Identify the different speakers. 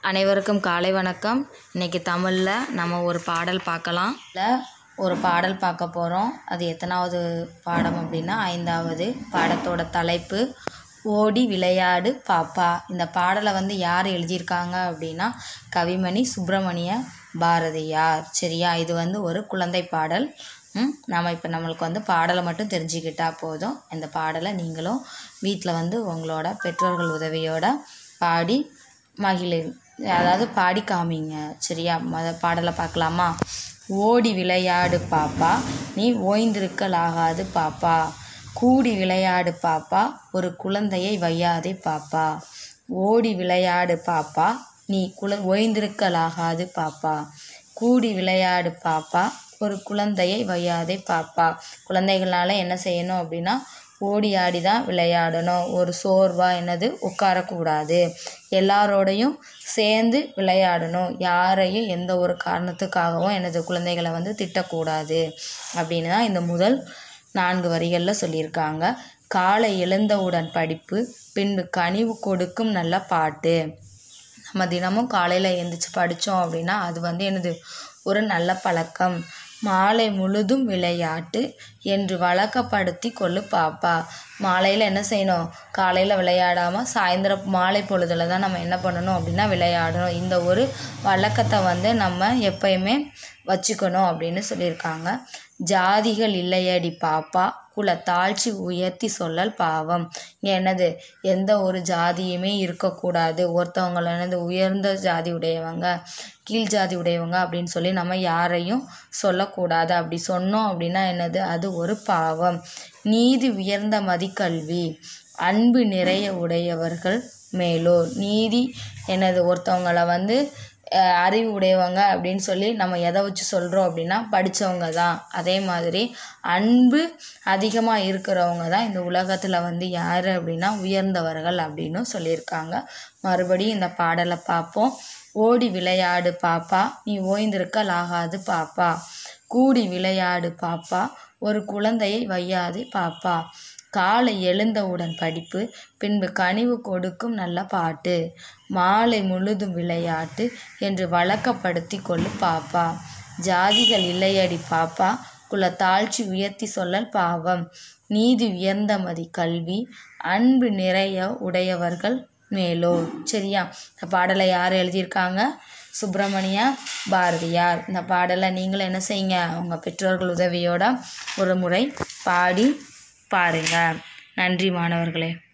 Speaker 1: அனைவருக்கும் காலை வணக்கம் இன்னைக்கு தமிழில் நம்ம ஒரு பாடல் பார்க்கலாம் இல்லை ஒரு பாடல் பார்க்க போகிறோம் அது எத்தனாவது பாடம் அப்படின்னா ஐந்தாவது பாடத்தோட தலைப்பு ஓடி விளையாடு பாப்பா இந்த பாடலை வந்து யார் எழுதியிருக்காங்க அப்படின்னா கவிமணி சுப்பிரமணிய பாரதியார் சரியா இது வந்து ஒரு குழந்தை பாடல் ம், நம்ம இப்போ நம்மளுக்கு வந்து பாடலை மட்டும் தெரிஞ்சுக்கிட்டா போதும் இந்த பாடலை நீங்களும் வீட்டில் வந்து உங்களோட பெற்றோர்கள் உதவியோட பாடி மகிழு அதாவது பாடி காமிங்க சரியா மொத பாடலை பார்க்கலாமா ஓடி விளையாடு பாப்பா நீ ஓய்ந்திருக்கலாகாது பாப்பா கூடி விளையாடு பாப்பா ஒரு குழந்தையை வையாதே பாப்பா ஓடி விளையாடு பாப்பா நீ குல ஓய்ந்திருக்கலாகாது பாப்பா கூடி விளையாடு பாப்பா ஒரு குழந்தையை வையாதே பாப்பா குழந்தைகளால் என்ன செய்யணும் அப்படின்னா ஓடி ஆடி தான் விளையாடணும் ஒரு சோர்வா என்னது உட்காரக்கூடாது எல்லாரோடையும் சேர்ந்து விளையாடணும் யாரையும் எந்த ஒரு காரணத்துக்காகவும் எனது குழந்தைகளை வந்து திட்டக்கூடாது அப்படின்னு தான் இந்த முதல் நான்கு வரிகளில் சொல்லியிருக்காங்க காலை எழுந்தவுடன் படிப்பு பின்பு கனிவு கொடுக்கும் நல்ல பாட்டு நம்ம தினமும் காலையில் எழுந்திரிச்சு படித்தோம் அப்படின்னா அது வந்து என்னது ஒரு நல்ல பழக்கம் மாலை முழுதும் விளையாட்டு என்று வழக்கப்படுத்தி கொள்ளு பாப்பா மாலையில் என்ன செய்யணும் காலையில் விளையாடாமல் சாயந்தரம் மாலை பொழுதுல தான் நம்ம என்ன பண்ணணும் அப்படின்னா விளையாடணும் இந்த ஒரு வழக்கத்தை வந்து நம்ம எப்பயுமே வச்சுக்கணும் அப்படின்னு சொல்லியிருக்காங்க ஜாதிகள் இல்லையடி பாப்பா குல தாழ்ச்சி உயர்த்தி சொல்லல் பாவம் இங்கே என்னது எந்த ஒரு ஜாதியுமே இருக்கக்கூடாது ஒருத்தவங்கள என்னது உயர்ந்த ஜாதி உடையவங்க கீழ் ஜாதி உடையவங்க அப்படின்னு சொல்லி நம்ம யாரையும் சொல்லக்கூடாது அப்படி சொன்னோம் அப்படின்னா என்னது அது ஒரு பாவம் நீதி உயர்ந்த மதிக்கல்வி அன்பு நிறைய உடையவர்கள் மேலோர் நீதி என்னது ஒருத்தவங்கள வந்து அஹ், அறிவு உடையவங்க அப்படின்னு சொல்லி நம்ம எதை வச்சு சொல்கிறோம் அப்படின்னா படித்தவங்க தான் அதே மாதிரி அன்பு அதிகமாக இருக்கிறவங்க தான் இந்த உலகத்தில் வந்து யார் அப்படின்னா உயர்ந்தவர்கள் அப்படின்னு சொல்லியிருக்காங்க மறுபடியும் இந்த பாடலை பார்ப்போம் ஓடி விளையாடு பாப்பா நீ ஓய்ந்திருக்கலாகாது பாப்பா கூடி விளையாடு பாப்பா ஒரு குழந்தையை வையாதே பாப்பா காலை எழுந்தவுடன் படிப்பு பின்பு கனிவு கொடுக்கும் நல்ல பாட்டு மாலை முழுதும் விளையாட்டு என்று வழக்கப்படுத்தி கொள்ளு பாப்பா ஜாதிகள் இல்லையடி பாப்பா குல தாழ்ச்சி உயர்த்தி சொல்லல் பாவம் நீதி உயர்ந்த மதி கல்வி அன்பு நிறைய உடையவர்கள் மேலோர் சரியா இந்த பாடலை யார் எழுதியிருக்காங்க சுப்பிரமணிய பாரதியார் இந்த பாடலை நீங்களும் என்ன செய்யுங்க உங்கள் பெற்றோர்கள் உதவியோட ஒரு முறை பாடி பாருங்க நன்றி மாணவர்களே